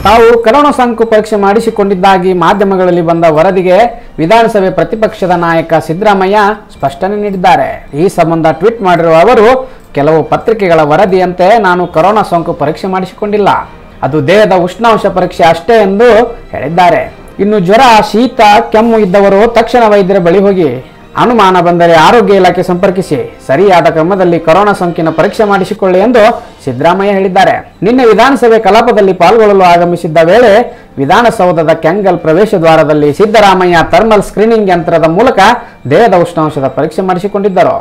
ತಾವು ಕರೋನಾ ಸೋಂಕು ಪರೀಕ್ಷೆ ಮಾಡಿಸಿಕೊಂಡಿದ್ದಾಗಿ ಮಾಧ್ಯಮಗಳಲ್ಲಿ ಬಂದ ವರದಿಗೆ ವಿಧಾನಸಭೆ ಪ್ರತಿಪಕ್ಷದ ನಾಯಕ ಸಿದ್ದರಾಮಯ್ಯ ಸ್ಪಷ್ಟನೆ ನೀಡಿದ್ದಾರೆ ಈ ಸಂಬಂಧ ಟ್ವೀಟ್ ಮಾಡಿರುವ ಅವರು ಕೆಲವು ಪತ್ರಿಕೆಗಳ ವರದಿಯಂತೆ ನಾನು ಕರೋನಾ ಸೋಂಕು ಪರೀಕ್ಷೆ ಮಾಡಿಸಿಕೊಂಡಿಲ್ಲ ಅದು ದೇಹದ ಉಷ್ಣಾಂಶ ಪರೀಕ್ಷೆ ಅಷ್ಟೇ ಎಂದು ಹೇಳಿದ್ದಾರೆ ಇನ್ನು ಜ್ವರ ಶೀತ ಕೆಮ್ಮು ಇದ್ದವರು ತಕ್ಷಣ ವೈದ್ಯರ ಬಳಿ ಹೋಗಿ ಅನುಮಾನ ಬಂದರೆ ಆರೋಗ್ಯ ಇಲಾಖೆ ಸಂಪರ್ಕಿಸಿ ಸರಿಯಾದ ಕ್ರಮದಲ್ಲಿ ಕೊರೋನಾ ಸೋಂಕಿನ ಪರೀಕ್ಷೆ ಮಾಡಿಸಿಕೊಳ್ಳಿ ಎಂದು ಸಿದ್ದರಾಮಯ್ಯ ಹೇಳಿದ್ದಾರೆ ನಿನ್ನೆ ವಿಧಾನಸಭೆ ಕಲಾಪದಲ್ಲಿ ಪಾಲ್ಗೊಳ್ಳಲು ಆಗಮಿಸಿದ್ದ ವೇಳೆ ವಿಧಾನಸೌಧದ ಕೆಂಗಲ್ ಪ್ರವೇಶ ದ್ವಾರದಲ್ಲಿ ಸಿದ್ದರಾಮಯ್ಯ ಥರ್ಮಲ್ ಸ್ಕ್ರೀನಿಂಗ್ ಯಂತ್ರದ ಮೂಲಕ ದೇಹದ ಉಷ್ಣಾಂಶದ ಪರೀಕ್ಷೆ ಮಾಡಿಸಿಕೊಂಡಿದ್ದರು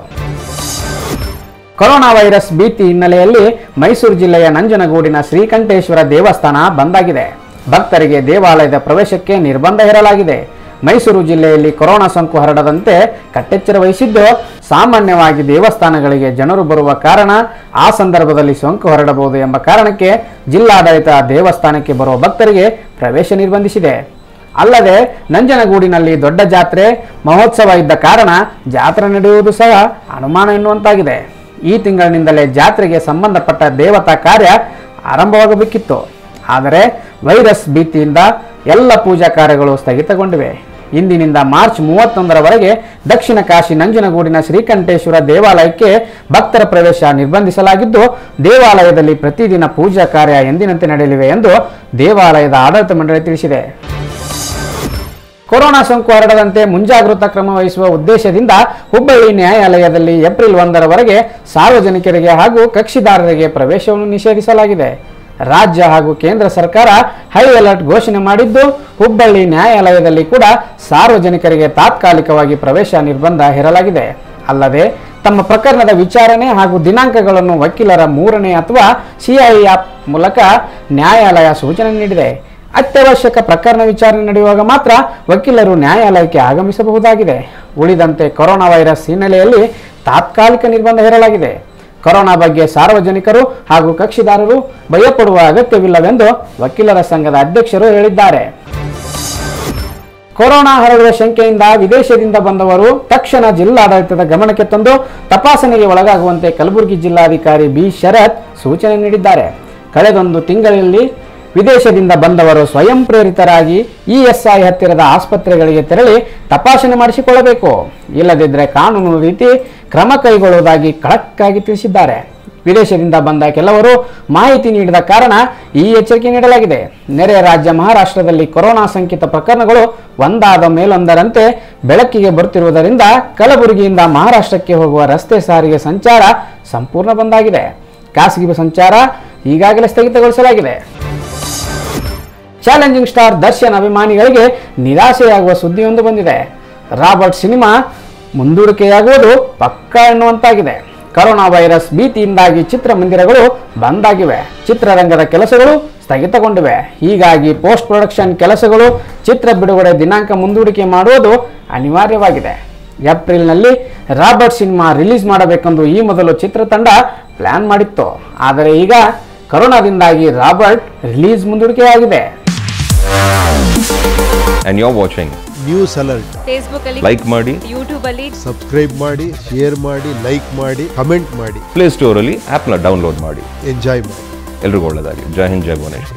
ಕೊರೋನಾ ವೈರಸ್ ಭೀತಿ ಹಿನ್ನೆಲೆಯಲ್ಲಿ ಮೈಸೂರು ಜಿಲ್ಲೆಯ ನಂಜನಗೂಡಿನ ಶ್ರೀಕಂಠೇಶ್ವರ ದೇವಸ್ಥಾನ ಬಂದಾಗಿದೆ ಭಕ್ತರಿಗೆ ದೇವಾಲಯದ ಪ್ರವೇಶಕ್ಕೆ ನಿರ್ಬಂಧ ಹೇರಲಾಗಿದೆ ಮೈಸೂರು ಜಿಲ್ಲೆಯಲ್ಲಿ ಕೊರೋನಾ ಸೋಂಕು ಹರಡದಂತೆ ಕಟ್ಟೆಚ್ಚರ ವಹಿಸಿದ್ದು ಸಾಮಾನ್ಯವಾಗಿ ದೇವಸ್ಥಾನಗಳಿಗೆ ಜನರು ಬರುವ ಕಾರಣ ಆ ಸಂದರ್ಭದಲ್ಲಿ ಸೋಂಕು ಹರಡಬಹುದು ಎಂಬ ಕಾರಣಕ್ಕೆ ಜಿಲ್ಲಾಡಳಿತ ದೇವಸ್ಥಾನಕ್ಕೆ ಬರುವ ಭಕ್ತರಿಗೆ ಪ್ರವೇಶ ನಿರ್ಬಂಧಿಸಿದೆ ಅಲ್ಲದೆ ನಂಜನಗೂಡಿನಲ್ಲಿ ದೊಡ್ಡ ಜಾತ್ರೆ ಮಹೋತ್ಸವ ಇದ್ದ ಕಾರಣ ಜಾತ್ರೆ ನಡೆಯುವುದು ಸಹ ಅನುಮಾನ ಎನ್ನುವಂತಾಗಿದೆ ಈ ತಿಂಗಳಿನಿಂದಲೇ ಜಾತ್ರೆಗೆ ಸಂಬಂಧಪಟ್ಟ ದೇವತಾ ಕಾರ್ಯ ಆರಂಭವಾಗಬೇಕಿತ್ತು ಆದರೆ ವೈರಸ್ ಭೀತಿಯಿಂದ ಎಲ್ಲ ಪೂಜಾ ಕಾರ್ಯಗಳು ಸ್ಥಗಿತಗೊಂಡಿವೆ ಇಂದಿನಿಂದ ಮಾರ್ಚ್ ಮೂವತ್ತೊಂದರವರೆಗೆ ದಕ್ಷಿಣ ಕಾಶಿ ನಂಜನಗೂಡಿನ ಶ್ರೀಕಂಠೇಶ್ವರ ದೇವಾಲಯಕ್ಕೆ ಭಕ್ತರ ಪ್ರವೇಶ ನಿರ್ಬಂಧಿಸಲಾಗಿದ್ದು ದೇವಾಲಯದಲ್ಲಿ ಪ್ರತಿದಿನ ಪೂಜಾ ಕಾರ್ಯ ಎಂದಿನಂತೆ ನಡೆಯಲಿವೆ ಎಂದು ದೇವಾಲಯದ ಆಡಳಿತ ಮಂಡಳಿ ತಿಳಿಸಿದೆ ಕೊರೋನಾ ಸೋಂಕು ಹರಡದಂತೆ ಮುಂಜಾಗೃತಾ ಕ್ರಮ ವಹಿಸುವ ಉದ್ದೇಶದಿಂದ ಹುಬ್ಬಳ್ಳಿ ನ್ಯಾಯಾಲಯದಲ್ಲಿ ಏಪ್ರಿಲ್ ಒಂದರವರೆಗೆ ಸಾರ್ವಜನಿಕರಿಗೆ ಹಾಗೂ ಕಕ್ಷಿದಾರರಿಗೆ ಪ್ರವೇಶವನ್ನು ನಿಷೇಧಿಸಲಾಗಿದೆ ರಾಜ್ಯ ಹಾಗೂ ಕೇಂದ್ರ ಸರ್ಕಾರ ಹೈ ಅಲರ್ಟ್ ಘೋಷಣೆ ಮಾಡಿದ್ದು ಹುಬ್ಬಳ್ಳಿ ನ್ಯಾಯಾಲಯದಲ್ಲಿ ಕೂಡ ಸಾರ್ವಜನಿಕರಿಗೆ ತಾತ್ಕಾಲಿಕವಾಗಿ ಪ್ರವೇಶ ನಿರ್ಬಂಧ ಹೇರಲಾಗಿದೆ ಅಲ್ಲದೆ ತಮ್ಮ ಪ್ರಕರಣದ ವಿಚಾರಣೆ ಹಾಗೂ ದಿನಾಂಕಗಳನ್ನು ವಕೀಲರ ಮೂರನೇ ಅಥವಾ ಸಿಐ ಆಪ್ ಮೂಲಕ ನ್ಯಾಯಾಲಯ ಸೂಚನೆ ನೀಡಿದೆ ಅತ್ಯವಶ್ಯಕ ಪ್ರಕರಣ ವಿಚಾರಣೆ ನಡೆಯುವಾಗ ಮಾತ್ರ ವಕೀಲರು ನ್ಯಾಯಾಲಯಕ್ಕೆ ಆಗಮಿಸಬಹುದಾಗಿದೆ ಉಳಿದಂತೆ ಕೊರೋನಾ ವೈರಸ್ ಹಿನ್ನೆಲೆಯಲ್ಲಿ ತಾತ್ಕಾಲಿಕ ನಿರ್ಬಂಧ ಹೇರಲಾಗಿದೆ ಕೊರೋನಾ ಬಗ್ಗೆ ಸಾರ್ವಜನಿಕರು ಹಾಗೂ ಕಕ್ಷಿದಾರರು ಭಯಪಡುವ ಅಗತ್ಯವಿಲ್ಲವೆಂದು ವಕೀಲರ ಸಂಘದ ಅಧ್ಯಕ್ಷರು ಹೇಳಿದ್ದಾರೆ ಕೊರೋನಾ ಹರಡುವ ಶಂಕೆಯಿಂದ ವಿದೇಶದಿಂದ ಬಂದವರು ತಕ್ಷಣ ಜಿಲ್ಲಾಡಳಿತದ ಗಮನಕ್ಕೆ ತಂದು ತಪಾಸಣೆಗೆ ಒಳಗಾಗುವಂತೆ ಕಲಬುರಗಿ ಜಿಲ್ಲಾಧಿಕಾರಿ ಬಿ ಶರತ್ ಸೂಚನೆ ನೀಡಿದ್ದಾರೆ ಕಳೆದೊಂದು ತಿಂಗಳಲ್ಲಿ ವಿದೇಶದಿಂದ ಬಂದವರು ಸ್ವಯಂ ಪ್ರೇರಿತರಾಗಿ ಇಎಸ್ಐ ಹತ್ತಿರದ ಆಸ್ಪತ್ರೆಗಳಿಗೆ ತೆರಳಿ ತಪಾಸಣೆ ಮಾಡಿಸಿಕೊಳ್ಳಬೇಕು ಇಲ್ಲದಿದ್ದರೆ ಕಾನೂನು ರೀತಿ ಕ್ರಮ ಕೈಗೊಳ್ಳುವುದಾಗಿ ಖಡಕ್ಕಾಗಿ ತಿಳಿಸಿದ್ದಾರೆ ವಿದೇಶದಿಂದ ಬಂದ ಕೆಲವರು ಮಾಹಿತಿ ನೀಡಿದ ಕಾರಣ ಈ ಎಚ್ಚರಿಕೆ ನೀಡಲಾಗಿದೆ ನೆರೆಯ ರಾಜ್ಯ ಮಹಾರಾಷ್ಟ್ರದಲ್ಲಿ ಕೊರೋನಾ ಸೋಂಕಿತ ಪ್ರಕರಣಗಳು ಒಂದಾದ ಮೇಲೊಂದರಂತೆ ಬೆಳಕಿಗೆ ಬರುತ್ತಿರುವುದರಿಂದ ಕಲಬುರಗಿಯಿಂದ ಮಹಾರಾಷ್ಟ್ರಕ್ಕೆ ಹೋಗುವ ರಸ್ತೆ ಸಾರಿಗೆ ಸಂಚಾರ ಸಂಪೂರ್ಣ ಬಂದಾಗಿದೆ ಖಾಸಗಿ ಸಂಚಾರ ಈಗಾಗಲೇ ಸ್ಥಗಿತಗೊಳಿಸಲಾಗಿದೆ ಚಾಲೆಂಜಿಂಗ್ ಸ್ಟಾರ್ ದರ್ಶನ್ ಅಭಿಮಾನಿಗಳಿಗೆ ನಿರಾಸೆಯಾಗುವ ಸುದ್ದಿಯೊಂದು ಬಂದಿದೆ ರಾಬರ್ಟ್ ಸಿನಿಮಾ ಮುಂದೂಡಿಕೆಯಾಗುವುದು ಪಕ್ಕಾ ಎನ್ನುವಂತಾಗಿದೆ ಕರೋನಾ ವೈರಸ್ ಭೀತಿಯಿಂದಾಗಿ ಚಿತ್ರಮಂದಿರಗಳು ಬಂದಾಗಿವೆ ಚಿತ್ರರಂಗದ ಕೆಲಸಗಳು ಸ್ಥಗಿತಗೊಂಡಿವೆ ಹೀಗಾಗಿ ಪೋಸ್ಟ್ ಪ್ರೊಡಕ್ಷನ್ ಕೆಲಸಗಳು ಚಿತ್ರ ಬಿಡುಗಡೆ ದಿನಾಂಕ ಮುಂದೂಡಿಕೆ ಮಾಡುವುದು ಅನಿವಾರ್ಯವಾಗಿದೆ ಏಪ್ರಿಲ್ನಲ್ಲಿ ರಾಬರ್ಟ್ ಸಿನಿಮಾ ರಿಲೀಸ್ ಮಾಡಬೇಕೆಂದು ಈ ಮೊದಲು ಚಿತ್ರತಂಡ ಪ್ಲಾನ್ ಮಾಡಿತ್ತು ಆದರೆ ಈಗ ಕರೋನಾದಿಂದಾಗಿ ರಾಬರ್ಟ್ ರಿಲೀಸ್ ಮುಂದೂಡಿಕೆಯಾಗಿದೆ and you're watching. News alert Facebook ಅಲ್ಲಿ Like ಮಾಡಿ ಯೂಟ್ಯೂಬ್ ಅಲ್ಲಿ ಸಬ್ಸ್ಕ್ರೈಬ್ ಮಾಡಿ ಶೇರ್ ಮಾಡಿ ಲೈಕ್ ಮಾಡಿ ಕಮೆಂಟ್ ಮಾಡಿ ಪ್ಲೇ ಸ್ಟೋರಲ್ಲಿ ಆ್ಯಪ್ನ ಡೌನ್ಲೋಡ್ ಮಾಡಿ ಎಂಜಾಯ್ ಮಾಡಿ ಎಲ್ರಿಗೂ ಒಳ್ಳೆಯದಾಗಿ ಜೈ ಹಿಂದ್ ಜೈ ಭುವನೇಶ್ವರ್